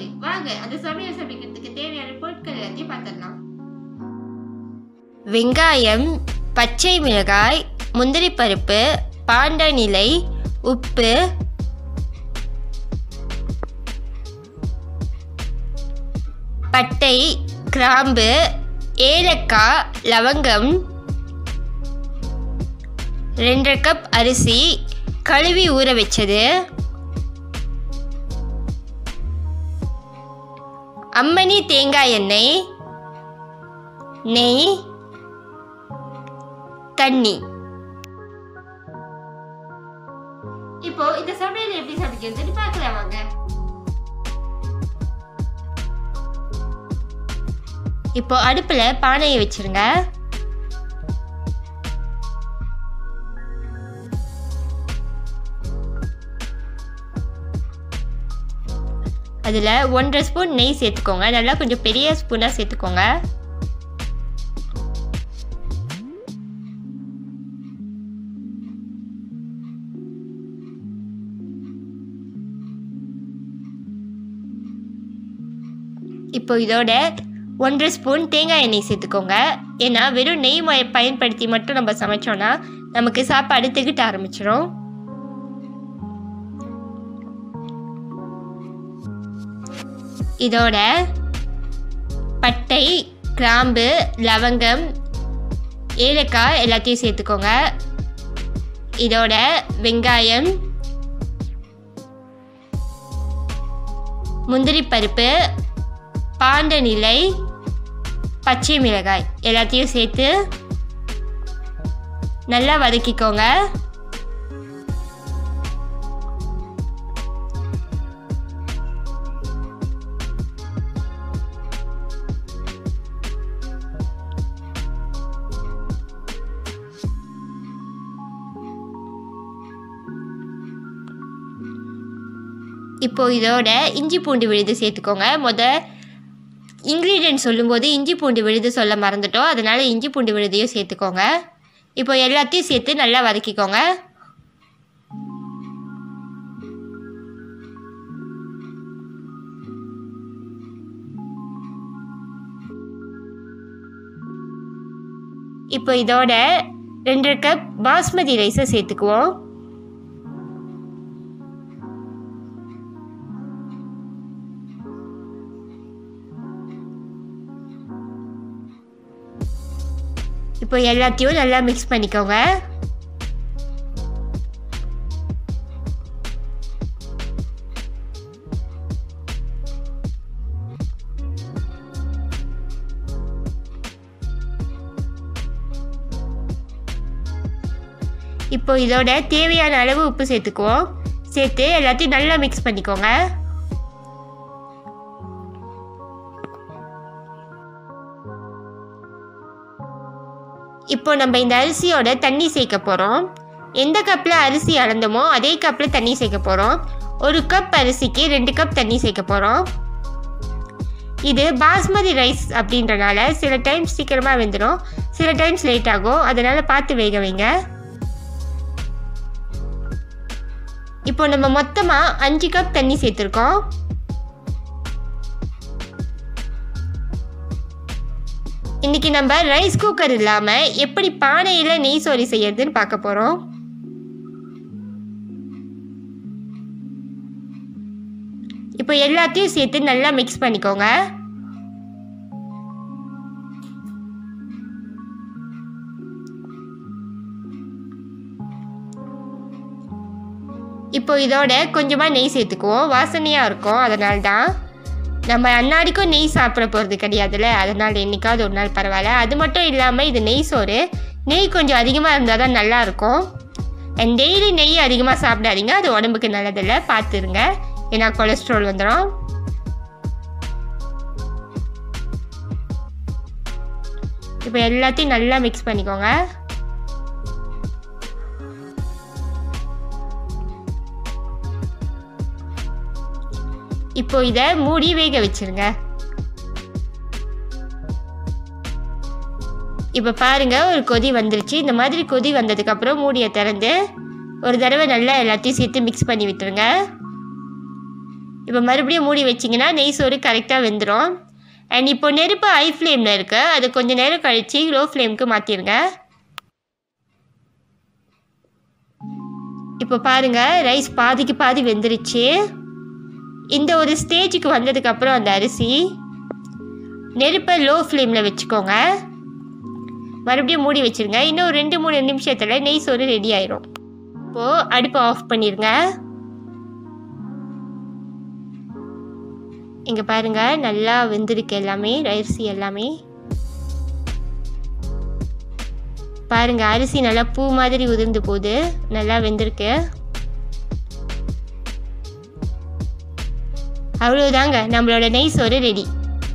சரி வாங்க அந்த சமையல் சமைக்கிறதுக்கு தேவையான பொருட்கள் எல்லாத்தையும் பார்த்துடலாம் வெங்காயம் பச்சை மிளகாய் முந்திரி பருப்பு பாண்ட நிலை உப்பு பட்டை கிராம்பு ஏலக்காய் லவங்கம் ரெண்டரை கப் அரிசி கழுவி ஊற வச்சது அம்மணி தேங்காய் எண்ணெய் நெய் தண்ணி இப்போ இந்த சமையல் எப்படி சமைக்கிறதுன்னு பார்க்கலாம் வாங்க இப்போ அடுப்புல பானையை வச்சிருங்க அதில் ஒன்றரை ஸ்பூன் நெய் சேர்த்துக்கோங்க நல்லா கொஞ்சம் பெரிய ஸ்பூனாக சேர்த்துக்கோங்க இப்போ இதோட ஒன்றரை ஸ்பூன் தேங்காய் எண்ணெய் சேர்த்துக்கோங்க ஏன்னா வெறும் நெய் ம- பயன்படுத்தி மட்டும் நம்ம சமைச்சோன்னா நமக்கு சாப்பாடு திகிட்ட ஆரம்பிச்சிடும் இதோட பட்டை கிராம்பு லவங்கம் ஏலக்காய் எல்லாத்தையும் சேர்த்துக்கோங்க இதோட வெங்காயம் முந்திரி பருப்பு பாண்ட நிலை பச்சை மிளகாய் எல்லாத்தையும் சேர்த்து நல்லா வதக்கிக்கோங்க இப்போ இதோட இஞ்சி பூண்டு விழுது சேர்த்துக்கோங்க முத இன்க்ரீடியன்ட் சொல்லும்போது இஞ்சி பூண்டு விழுது சொல்ல மறந்துட்டோம் அதனால் இஞ்சி பூண்டு விழுதையும் சேர்த்துக்கோங்க இப்போ எல்லாத்தையும் சேர்த்து நல்லா வதக்கிக்கோங்க இப்போ இதோட ரெண்டரை கப் பாஸ்மதி ரைஸை சேர்த்துக்குவோம் இப்போ எல்லாத்தையும் நல்லா மிக்ஸ் பண்ணிக்கோங்க இப்போ இதோட தேவையான அளவு உப்பு சேர்த்துக்குவோம் சேர்த்து எல்லாத்தையும் நல்லா மிக்ஸ் பண்ணிக்கோங்க இப்போ நம்ம இந்த அரிசியோட தண்ணி சேர்க்க போகிறோம் எந்த கப்பில் அரிசி அளந்தோமோ அதே கப்பில் தண்ணி சேர்க்க போகிறோம் ஒரு கப் அரிசிக்கு ரெண்டு கப் தண்ணி சேர்க்க போகிறோம் இது பாஸ்மதி ரைஸ் அப்படின்றனால சில டைம்ஸ் சீக்கிரமாக வெந்துடும் சில டைம்ஸ் லேட் ஆகும் அதனால் பார்த்து வேக வைங்க இப்போ நம்ம மொத்தமாக அஞ்சு கப் தண்ணி சேர்த்துருக்கோம் இன்னைக்கு நம்ம ரைஸ் குக்கர் இல்லாமல் எப்படி பானையில் நெய் சோறு செய்யறதுன்னு பார்க்க போகிறோம் இப்போ எல்லாத்தையும் சேர்த்து நல்லா மிக்ஸ் பண்ணிக்கோங்க இப்போ இதோட கொஞ்சமாக நெய் சேர்த்துக்குவோம் வாசனையாக இருக்கும் அதனால தான் நம்ம அன்னாடிக்கும் நெய் சாப்பிட போகிறது கிடையாதுல்ல அதனால் என்னைக்காவது ஒரு நாள் பரவாயில்ல அது மட்டும் இல்லாமல் இது நெய் சோறு நெய் கொஞ்சம் அதிகமாக இருந்தால் தான் நல்லாயிருக்கும் அண்ட் டெய்லி நெய் அதிகமாக சாப்பிடாதீங்க அது உடம்புக்கு நல்லதில்லை பார்த்துருங்க ஏன்னா கொலஸ்ட்ரால் வந்துடும் இப்போ எல்லாத்தையும் நல்லா மிக்ஸ் பண்ணிக்கோங்க இப்போ இதை மூடி வேக வச்சிருங்க இப்போ பாருங்க ஒரு கொதி வந்துருச்சு இந்த மாதிரி கொதி வந்ததுக்கு அப்புறம் மூடியை திறந்து ஒரு தடவை நல்லா எல்லாத்தையும் சேர்த்து மிக்ஸ் பண்ணி விட்டுருங்க இப்போ மறுபடியும் மூடி வச்சிங்கன்னா நெய் சோறு கரெக்டாக வெந்துடும் அண்ட் இப்போ நெருப்பு ஹை ஃப்ளேமில் இருக்கு அது கொஞ்சம் நேரம் கழித்து லோ ஃப்ளேமுக்கு மாற்றிடுங்க இப்போ பாருங்க ரைஸ் பாதிக்கு பாதி வெந்துருச்சு இந்த ஒரு ஸ்டேஜுக்கு வந்ததுக்கப்புறம் அந்த அரிசி நெருப்பை லோ ஃப்ளேமில் வச்சுக்கோங்க மறுபடியும் மூடி வச்சிருங்க இன்னும் ஒரு ரெண்டு மூணு நிமிஷத்தில் நெய் சோறு ரெடி ஆயிரும் இப்போது அடுப்பை ஆஃப் பண்ணிடுங்க இங்கே பாருங்க நல்லா வெந்திருக்கு எல்லாமே அரிசி எல்லாமே பாருங்க அரிசி நல்லா பூ மாதிரி உதிர்ந்து போகுது நல்லா வெந்திருக்கு அவ்வளோதாங்க நம்மளோட நெய் சோறு ரெடி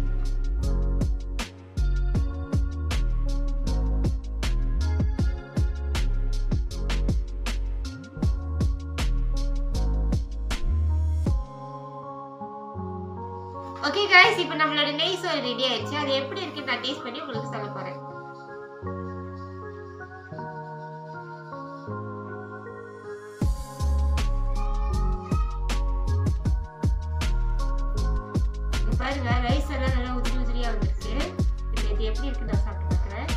ஓகே गाइस இப்போ நம்மளோட நெய் சோறு ரெடி ஆயிடுச்சு அது எப்படி இருக்குன்னு நான் டேஸ்ட் பண்ணி உங்களுக்கு சொல்ல போறேன் இங்க பாருங்க ரைஸ் எல்லாம் நல்லா உதிரி உதிரியா வந்துருச்சு இப்போ இது எப்படி இருக்கு நான் சாப்பிட்டு பார்க்குறேன்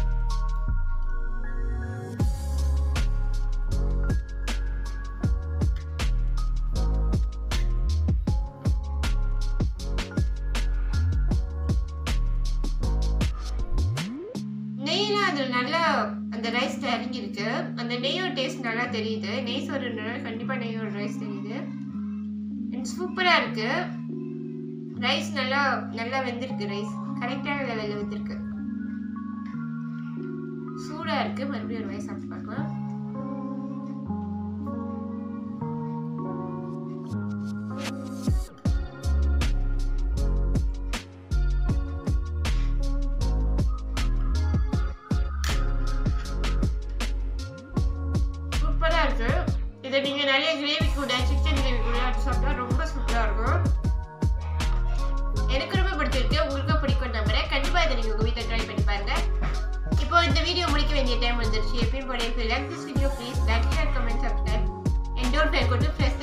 நெய்லாம் அதில் நல்லா அந்த ரைஸ் இறங்கிருக்கு அந்த நெய்யோட டேஸ்ட் நல்லா தெரியுது நெய் சோறுனால கண்டிப்பாக நெய்யோட ரைஸ் தெரியுது சூப்பராக இருக்கு ரைஸ் நல்லா நல்லா வெந்திருக்கு ரைஸ் கரெக்டான லெவலில் வெந்திருக்கு சூடாக இருக்கு மறுபடியும் ஒரு ரைஸ் சாப்பிட்டு பார்க்கலாம் சூப்பராக இருக்கு இதை நீங்கள் நிறைய கிரேவி கூட சிக்கன் கிரேவி கூட வச்சு சாப்பிட்டா ரொம்ப சூப்பராக இருக்கும் எனக்கு ரொம்ப பிடிச்சிருக்கு உங்களுக்கும் பிடிக்கும் நம்புறேன் கண்டிப்பாக இதை நீங்கள் உங்கள் வீட்டில் ட்ரை பண்ணி பாருங்க இப்போ இந்த வீடியோ முடிக்க வேண்டிய டைம் வந்துருச்சு எப்பயும் போல like this video please like share comment subscribe and don't forget to press